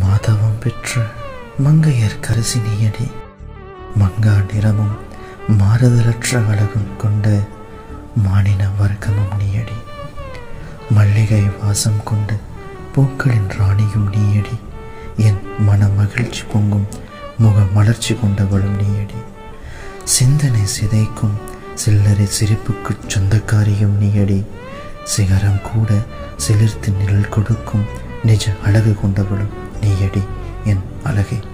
மாதவம் பெற்ற மங்கையர் கரசி நீயடி மங்கா நிறமும் மாறுதலற்ற அழகும் கொண்ட மானின வர்க்கமும் நீயடி மல்லிகை வாசம் கொண்ட பூக்களின் ராணியும் நீயடி என் மன மகிழ்ச்சி பொங்கும் முக மலர்ச்சி கொண்டவளும் நீயடி சிந்தனை சிதைக்கும் சில்லறை சிரிப்புக்குச் சொந்தக்காரியும் நீயடி சிகரம் கூட சிலிர்த்து நிழல் கொடுக்கும் நிஜ அழகு கொண்டவளும் நீயடி என் அழகே